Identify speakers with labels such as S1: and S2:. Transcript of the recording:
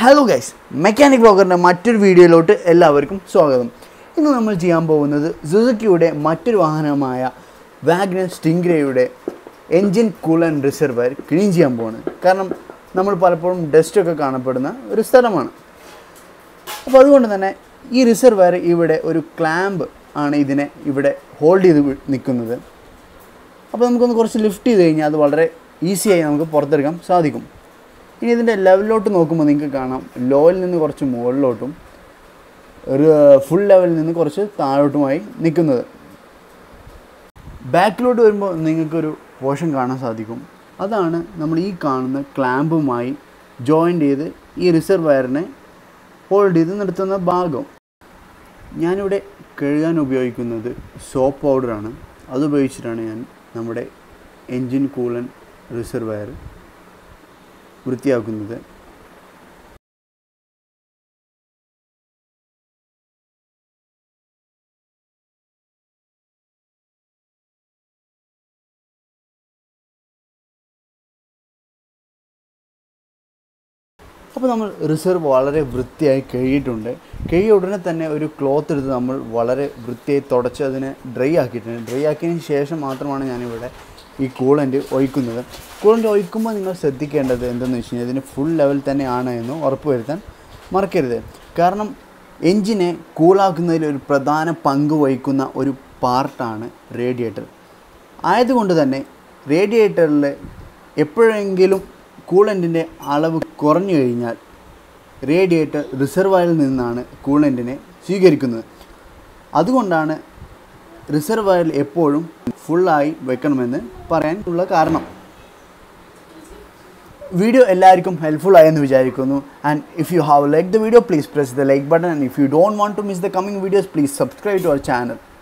S1: hello guys mechanic ബ്ലോഗറിൻ്റെ മറ്റൊരു വീഡിയോയിലോട്ട് എല്ലാവർക്കും സ്വാഗതം ഇന്ന് നമ്മൾ ചെയ്യാൻ പോകുന്നത് സുസുക്കിയുടെ മറ്റൊരു വാഹനമായ വാഗ്നർ സ്റ്റിംഗ്രയുടെ എൻജിൻ കൂളൻ റിസർവയർ ക്ലീൻ ചെയ്യാൻ പോകുന്നത് കാരണം നമ്മൾ പലപ്പോഴും ഡസ്റ്റൊക്കെ കാണപ്പെടുന്ന ഒരു സ്ഥലമാണ് അപ്പോൾ അതുകൊണ്ട് തന്നെ ഈ റിസർവയർ ഇവിടെ ഒരു ക്ലാമ്പ് ആണ് ഇതിനെ ഇവിടെ ഹോൾഡ് ചെയ്ത് വി- നിൽക്കുന്നത് അപ്പോൾ നമുക്കൊന്ന് കുറച്ച് ലിഫ്റ്റ് ചെയ്ത് കഴിഞ്ഞാൽ അത് വളരെ ഈസിയായി നമുക്ക് പുറത്തെടുക്കാൻ സാധിക്കും ഇനി ഇതിൻ്റെ ലെവലിലോട്ട് നോക്കുമ്പോൾ നിങ്ങൾക്ക് കാണാം ലോയിൽ നിന്ന് കുറച്ച് മുകളിലോട്ടും ഒരു ഫുൾ ലെവലിൽ നിന്ന് കുറച്ച് താഴോട്ടുമായി നിൽക്കുന്നത് ബാക്കിലോട്ട് വരുമ്പോൾ നിങ്ങൾക്കൊരു പോർഷൻ കാണാൻ സാധിക്കും അതാണ് നമ്മൾ ഈ കാണുന്ന ക്ലാമ്പുമായി ജോയിൻ്റ് ചെയ്ത് ഈ റിസർവയറിനെ ഹോൾഡ് ചെയ്ത് നിർത്തുന്ന ഭാഗം ഞാനിവിടെ കഴുകാൻ ഉപയോഗിക്കുന്നത് സോപ്പ് പൗഡറാണ് അതുപയോഗിച്ചിട്ടാണ് ഞാൻ നമ്മുടെ എൻജിൻ കൂളൻ റിസർവയർ വൃത്തിയാക്കുന്നത് അപ്പോൾ നമ്മൾ റിസർവ് വളരെ വൃത്തിയായി കഴുകിയിട്ടുണ്ട് കഴുകിയ ഉടനെ തന്നെ ഒരു ക്ലോത്ത് എടുത്ത് നമ്മൾ വളരെ വൃത്തിയായി തുടച്ച് അതിനെ ഡ്രൈ ആക്കിയിട്ടുണ്ട് ഡ്രൈ ആക്കിയതിന് ശേഷം മാത്രമാണ് ഞാനിവിടെ ഈ കൂളൻ്റ് ഒഴിക്കുന്നത് കൂളൻ്റ് ഒഴിക്കുമ്പോൾ നിങ്ങൾ ശ്രദ്ധിക്കേണ്ടത് എന്തെന്ന് വെച്ച് കഴിഞ്ഞാൽ ഇതിന് ഫുൾ ലെവൽ തന്നെയാണ് എന്ന് ഉറപ്പുവരുത്താൻ മറക്കരുത് കാരണം എൻജിനെ കൂളാക്കുന്നതിൽ ഒരു പ്രധാന പങ്ക് വഹിക്കുന്ന ഒരു പാർട്ടാണ് റേഡിയേറ്റർ ആയതുകൊണ്ട് തന്നെ റേഡിയേറ്ററിൽ എപ്പോഴെങ്കിലും കൂളൻറ്റിൻ്റെ അളവ് കുറഞ്ഞു കഴിഞ്ഞാൽ റേഡിയേറ്റർ റിസർവായറിൽ നിന്നാണ് കൂളൻറ്റിനെ സ്വീകരിക്കുന്നത് അതുകൊണ്ടാണ് റിസർവായറിൽ എപ്പോഴും ഫുള്ളായി വെക്കണമെന്ന് പറയാനുള്ള കാരണം വീഡിയോ എല്ലാവർക്കും ഹെൽപ്ഫുൾ ആയെന്ന് വിചാരിക്കുന്നു and if you have like the video please press the like button and if you don't want to miss the coming videos please subscribe to our channel